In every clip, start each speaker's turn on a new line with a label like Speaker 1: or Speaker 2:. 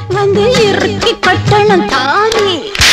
Speaker 1: வந்து இறுக்கி கட்டணம் தானே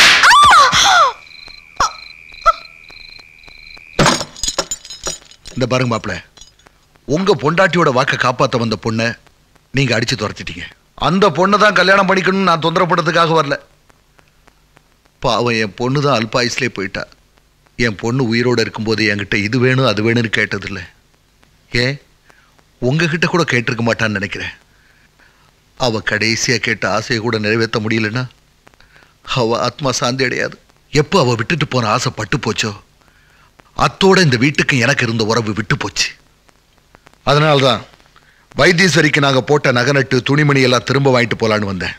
Speaker 2: இந்த பாருங்க மாப்பிள உங்க பொண்டாட்டியோட வாக்க காப்பாத்த வந்த பொண்ணை நீங்க அடிச்சு துரத்திட்டீங்க அந்த பொண்ணை தான் கல்யாணம் பண்ணிக்கணும்னு நான் தொந்தரப்படுறதுக்காக வரல பாவம் என் பொண்ணு தான் அல்பாயுஸ்லேயே போயிட்டா என் பொண்ணு உயிரோட இருக்கும்போது என்கிட்ட இது வேணும் அது வேணும்னு கேட்டதில்ல ஏன் உங்ககிட்ட கூட கேட்டிருக்க மாட்டான்னு நினைக்கிறேன் அவ கடைசியா கேட்ட ஆசையை கூட நிறைவேற்ற முடியலன்னா அவ ஆத்மா சாந்தி அடையாது எப்போ அவ விட்டுட்டு போன ஆசை பட்டு போச்சோ அத்தோட இந்த வீட்டுக்கு எனக்கு இருந்த உறவு விட்டு போச்சு அதனால்தான் வைத்தீஸ்வரிக்கு நாங்க போட்ட நகநட்டு துணிமணி எல்லாம் திரும்ப வாங்கிட்டு போலான்னு வந்தேன்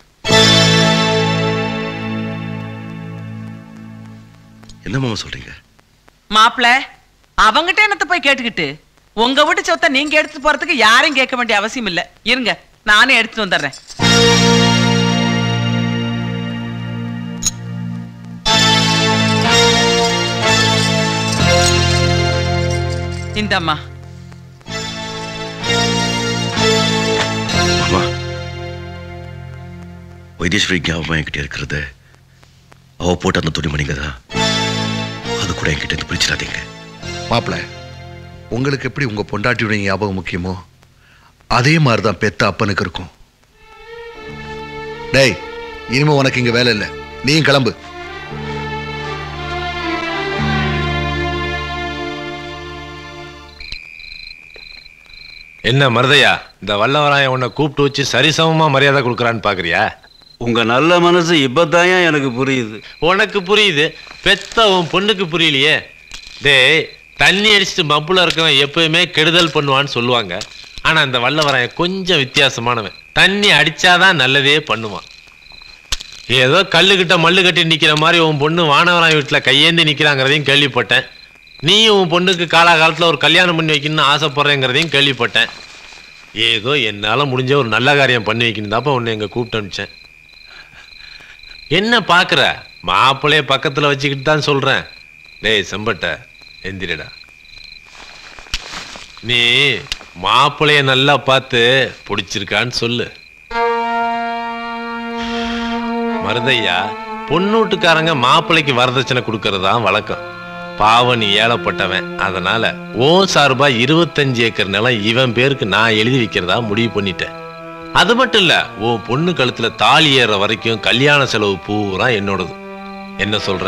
Speaker 3: என்ன மாமா சொல்றீங்க
Speaker 4: மாப்பிள அவங்கிட்ட என்னத்த போய் கேட்டுக்கிட்டு உங்க வீட்டு சொத்தை நீங்க எடுத்துட்டு போறதுக்கு யாரையும் கேட்க வேண்டிய அவசியம் இல்ல இருங்க நானே எடுத்துட்டு வந்துடுறேன் இந்தம்மா
Speaker 3: மாமா வைத்தீஸ்வரி ஞாபகம் என்கிட்ட இருக்கிறது அவ போட்ட அந்த துணிமணிங்க தான் அது கூட என்கிட்ட இருந்து பிரிச்சிடாதீங்க
Speaker 2: மாப்பிள உங்களுக்கு எப்படி உங்க பொண்டாட்டியுடைய ஞாபகம் முக்கியமோ அதே மாதிரி தான் பெத்த அப்பனுக்கு இருக்கும் டேய் இனிமே உனக்கு இங்க வேலை இல்லை நீயும் கிளம்பு
Speaker 5: என்ன மருதையா இந்த வல்லவராயன் உன்னை கூப்பிட்டு வச்சு சரிசமமா மரியாதை கொடுக்குறான்னு பாக்குறியா
Speaker 6: உங்க நல்ல மனசு இப்பதான் எனக்கு புரியுது
Speaker 5: உனக்கு புரியுது பெத்த உன் பொண்ணுக்கு புரியலையே டேய் தண்ணி அடிச்சுட்டு மப்புல இருக்கவன் எப்பயுமே கெடுதல் பண்ணுவான்னு சொல்லுவாங்க ஆனா இந்த வல்லவராயன் கொஞ்சம் வித்தியாசமானவன் தண்ணி அடிச்சாதான் நல்லதே பண்ணுவான் ஏதோ கல்லுக்கிட்ட மல்லு கட்டி நிக்கிற மாதிரி உன் பொண்ணு வானவராயன் வீட்டுல கையேந்தி நிக்கிறாங்கிறதையும் கேள்விப்பட்டேன் நீயும் உன் பொண்ணுக்கு காலாகாலத்துல ஒரு கல்யாணம் பண்ணி வைக்கணும்னு ஆசைப்படுறேங்கிறதையும் கேள்விப்பட்டேன் ஏதோ என்னால முடிஞ்ச ஒரு நல்ல காரியம் பண்ணி வைக்கணும் தாப்ப உன்னை எங்க கூப்பிட்டு அனுப்பிச்சேன் என்ன பாக்குற மாப்பிள்ளைய பக்கத்துல வச்சுக்கிட்டு தான் சொல்றேன் டேய் செம்பட்ட எந்திரிடா நீ மாப்பிள்ளைய நல்லா பார்த்து பிடிச்சிருக்கான்னு சொல்லு மருதையா பொண்ணூட்டுக்காரங்க மாப்பிள்ளைக்கு வரதட்சணை கொடுக்கறது தான் வழக்கம் பாவம் நீ ஏழப்பட்டவன் அதனால ஓ சார்பா இருபத்தஞ்சு ஏக்கர் நிலம் இவன் பேருக்கு நான் எழுதி வைக்கிறதா முடிவு பண்ணிட்டேன் அது மட்டும் இல்ல உன் பொண்ணு கழுத்துல தாலி ஏற வரைக்கும் கல்யாண செலவு பூரா என்னோடது என்ன சொல்ற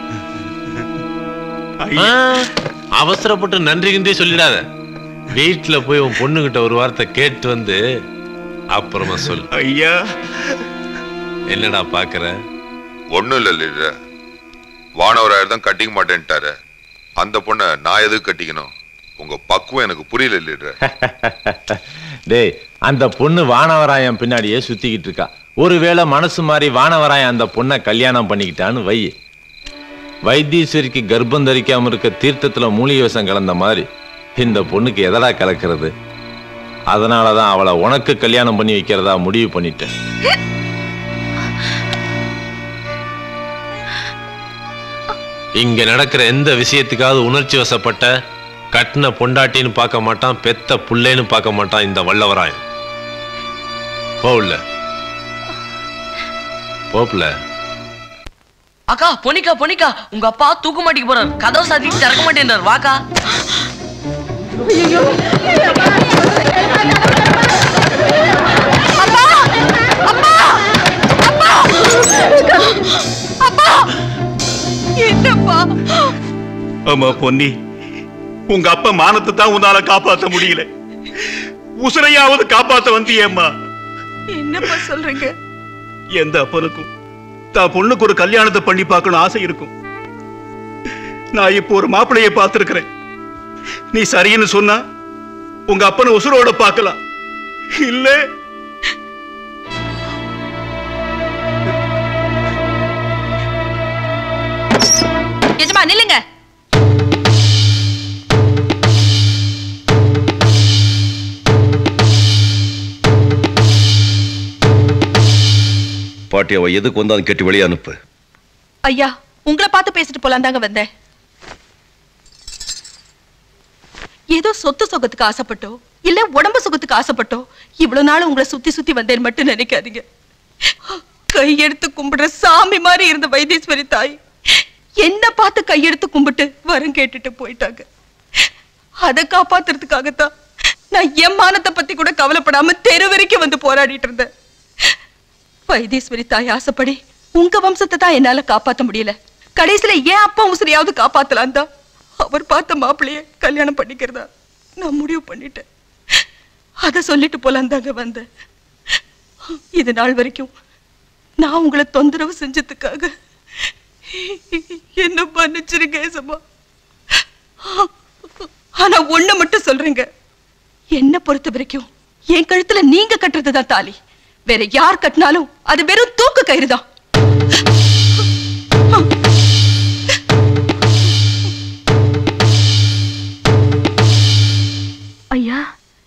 Speaker 5: ஆ, அவசரப்பட்டு நன்றி கின்றி சொல்லிடாத வீட்டுல போய் உன் பொண்ணுகிட்ட ஒரு வார்த்தை கேட்டு வந்து அப்புறமா சொல்
Speaker 6: ஐயா
Speaker 5: என்னடா பாக்குற
Speaker 7: ஒண்ணும் இல்ல லீடர் வானவராயர் தான் கட்டிக்க மாட்டேன்ட்டாரு அந்த பொண்ணை நான் எதுக்கு கட்டிக்கணும் உங்க பக்குவம் எனக்கு புரியல லீடர்
Speaker 5: டேய் அந்த பொண்ணு வானவராயன் பின்னாடியே சுத்திக்கிட்டு இருக்கா ஒருவேளை மனசு மாறி வானவராயன் அந்த பொண்ணை கல்யாணம் பண்ணிக்கிட்டான்னு வை வைத்தீஸ்வரிக்கு கர்ப்பம் தரிக்காம இருக்க தீர்த்தத்துல மூலிகை விஷம் கலந்த மாதிரி இந்த பொண்ணுக்கு எதடா கலக்கிறது அதனாலதான் அவளை உனக்கு கல்யாணம் பண்ணி வைக்கிறதா முடிவு பண்ணிட்டேன் இங்க நடக்கிற எந்த விஷயத்துக்காவது உணர்ச்சி வசப்பட்ட கட்டின பொண்டாட்டின்னு பார்க்க மாட்டான் பெத்த புள்ளைன்னு பார்க்க மாட்டான் இந்த வல்லவராயன் போகல போப்ல
Speaker 8: அக்கா பொனிக்கா பொனிக்கா உங்க அப்பா தூக்கு மாட்டிக்கு போறார் கதவு சாத்திட்டு திறக்க மாட்டேன்றார் வாக்கா
Speaker 1: என்னப்பா
Speaker 6: ஆமா பொன்னி உங்க அப்பா மானத்தை தான் உன்னால காப்பாத்த முடியல உசுரையாவது காப்பாத்த வந்தியேம்மா
Speaker 1: என்னப்பா சொல்றீங்க
Speaker 6: எந்த அப்பனுக்கும் தான் பொண்ணுக்கு ஒரு கல்யாணத்தை பண்ணி பார்க்கணும் ஆசை இருக்கும் நான் இப்போ ஒரு மாப்பிளைய பார்த்திருக்கிறேன் நீ சரின்னு சொன்னா உங்க அப்பனை உசுரோட பார்க்கலாம் இல்ல
Speaker 1: எஜமா நில்லுங்க
Speaker 3: பாட்டி அவ எதுக்கு வந்தான்னு கேட்டு வெளியே அனுப்பு
Speaker 1: ஐயா உங்களை பார்த்து பேசிட்டு போலாம் தாங்க வந்தேன் ஏதோ சொத்து சுகத்துக்கு ஆசைப்பட்டோ இல்ல உடம்பு சுகத்துக்கு ஆசைப்பட்டோ இவ்வளவு நாள் உங்களை சுத்தி சுத்தி வந்தேன் மட்டும் நினைக்காதீங்க கையெடுத்து கும்பிடுற சாமி மாதிரி இருந்த வைத்தீஸ்வரி தாய் என்ன பார்த்து கையெடுத்து கும்பிட்டு வரம் கேட்டுட்டு போயிட்டாங்க அதை காப்பாத்துறதுக்காகத்தான் நான் என் மானத்தை பத்தி கூட கவலைப்படாம தெரு வரைக்கும் வந்து போராடிட்டு இருந்தேன் வைத்தீஸ்வரி தாய் ஆசைப்படி உங்க வம்சத்தை தான் என்னால காப்பாத்த முடியல கடைசியில ஏன் அப்பா உசிரியாவது காப்பாத்தலாம் தான் அவர் பார்த்த மாப்பிள்ளைய கல்யாணம் பண்ணிக்கிறதா நான் முடிவு பண்ணிட்டேன் அத சொல்லிட்டு போலாம் தாங்க வந்தேன் இது நாள் வரைக்கும் நான் உங்களை தொந்தரவு செஞ்சதுக்காக என்ன மன்னிச்சிருங்க ஏசம்மா ஆனா ஒண்ணு மட்டும் சொல்றேங்க என்ன பொறுத்த வரைக்கும் என் கழுத்துல நீங்க கட்டுறதுதான் தாலி வேற யார் கட்டினாலும் அது வெறும் தூக்கு கயிறு தான் ஐயா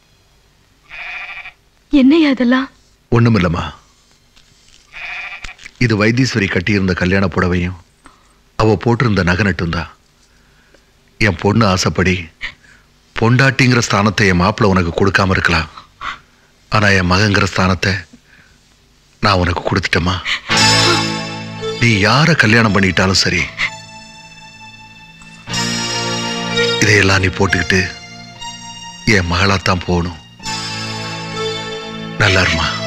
Speaker 1: என்னையா இதெல்லாம்
Speaker 2: ஒண்ணுமில்லம்மா இது வைத்தீஸ்வரி கட்டியிருந்த கல்யாண புடவையும் அவ போட்டிருந்த நகை நட்டும் தான் என் பொண்ணு ஆசைப்படி பொண்டாட்டிங்கிற ஸ்தானத்தை என் மாப்பிள்ளை உனக்கு கொடுக்காம இருக்கலாம் ஆனா என் மகங்கிற ஸ்தானத்தை நான் உனக்கு கொடுத்துட்டேம்மா நீ யார கல்யாணம் பண்ணிட்டாலும் சரி இதையெல்லாம் நீ போட்டுக்கிட்டு என் மகளாத்தான் போகணும் நல்லா இருமா